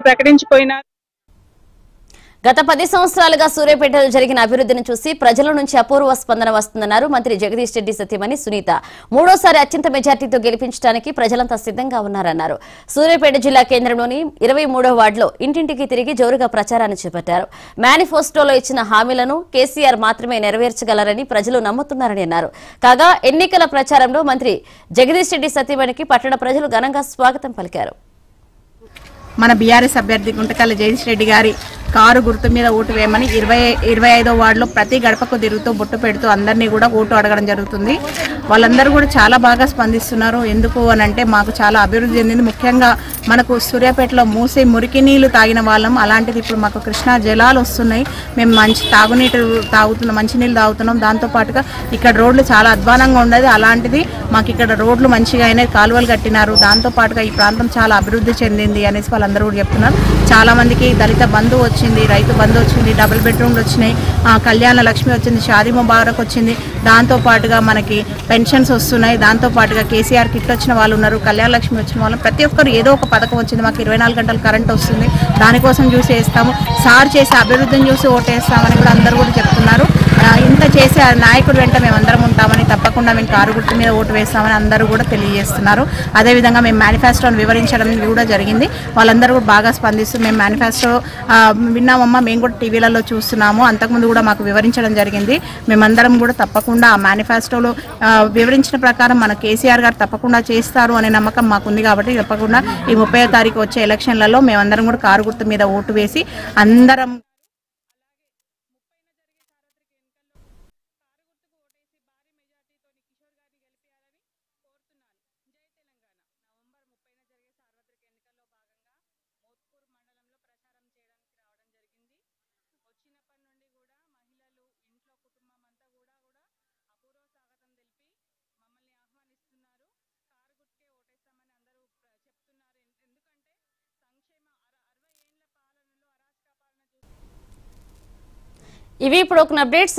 ప్రకటించిపోయినారు గత పది సంవత్సరాలుగా సూర్యాపేటలో జరిగిన అభివృద్ధిని చూసి ప్రజల నుంచి అపూర్వ స్పందన వస్తుందన్నారు మంత్రి జగదీష్ రెడ్డి సత్యమణి సునీత మూడోసారి అత్యంత మెజార్టీతో గెలిపించడానికి ప్రజలంతా సిద్ధంగా ఉన్నారన్నారు సూర్యాపేట జిల్లా కేంద్రంలోని ఇరవై మూడో వార్డులో ఇంటింటికి తిరిగి జోరుగా ప్రచారాన్ని చేపట్టారు మేనిఫెస్టోలో ఇచ్చిన హామీలను కేసీఆర్ మాత్రమే నెరవేర్చగలరని ప్రజలు నమ్ముతున్నారని అన్నారు కాగా ఎన్నికల ప్రచారంలో మంత్రి జగదీష్ రెడ్డి సత్యమణికి పట్టణ ప్రజలు ఘనంగా స్వాగతం పలికారు మన బీఆర్ఎస్ అభ్యర్థి గుంటకల్లి జగదీష్ రెడ్డి గారి కారు గుర్తు మీద ఓటు వేయమని ఇరవై ఇరవై ఐదో వార్డులో ప్రతి గడపకు తిరుగుతూ బొట్టు పెడుతూ అందరినీ కూడా ఓటు అడగడం జరుగుతుంది వాళ్ళందరూ కూడా చాలా బాగా స్పందిస్తున్నారు ఎందుకు అని అంటే మాకు చాలా అభివృద్ధి చెందింది ముఖ్యంగా మనకు సూర్యాపేటలో మూసే మురికి నీళ్లు తాగిన వాళ్ళం అలాంటిది ఇప్పుడు మాకు కృష్ణా జలాలు వస్తున్నాయి మేము మంచి తాగునీటి తాగుతున్నాం మంచినీళ్ళు తాగుతున్నాం దాంతో పాటుగా ఇక్కడ రోడ్లు చాలా అధ్వానంగా ఉండేది అలాంటిది మాకు ఇక్కడ రోడ్లు మంచిగా అయినాయి కాలువలు కట్టినారు దాంతో పాటుగా ఈ ప్రాంతం చాలా అభివృద్ధి చెందింది అనేసి వాళ్ళందరూ కూడా చెప్తున్నారు చాలా మందికి దళిత బంధు వచ్చింది రైతు బంధు వచ్చింది డబుల్ బెడ్రూమ్లు వచ్చినాయి ఆ, కళ్యాణ లక్ష్మి వచ్చింది షాదీ ముబారక్ వచ్చింది దాంతో పాటుగా మనకి పెన్షన్స్ వస్తున్నాయి దాంతో పాటుగా కేసీఆర్ కిట్ వచ్చిన వాళ్ళు ఉన్నారు కళ్యాణ లక్ష్మి వచ్చిన వాళ్ళు ప్రతి ఒక్కరు ఏదో ఒక పథకం వచ్చింది మాకు ఇరవై నాలుగు గంటలు కరెంట్ వస్తుంది దానికోసం చూసి వేస్తాము సార్ చేసే అభివృద్ధిని చూసి ఓటేస్తామని కూడా అందరూ కూడా చెప్తున్నారు ఆ, ఇంత చేసే ఆ నాయకుడు వెంట మేము అందరం ఉంటామని తప్పకుండా మేము కారు గుర్తు మీద ఓటు వేస్తామని అందరూ కూడా తెలియజేస్తున్నారు అదేవిధంగా మేము మేనిఫెస్టోని వివరించడం కూడా జరిగింది వాళ్ళందరూ కూడా బాగా స్పందిస్తూ మేము మేనిఫెస్టో ఆ, విన్నామమ్మా మేము కూడా టీవీలలో చూస్తున్నాము అంతకుముందు కూడా మాకు వివరించడం జరిగింది మేమందరం కూడా తప్పకుండా ఆ మేనిఫెస్టోలో ఆ, వివరించిన ప్రకారం మన కేసీఆర్ గారు తప్పకుండా చేస్తారు అనే నమ్మకం మాకుంది కాబట్టి తప్పకుండా ఈ ముప్పై తారీఖు వచ్చే ఎలక్షన్లలో మేమందరం కూడా కారు గుర్తు మీద ఓటు వేసి అందరం ఇవి ఇప్పుడు ఒక అప్డేట్స్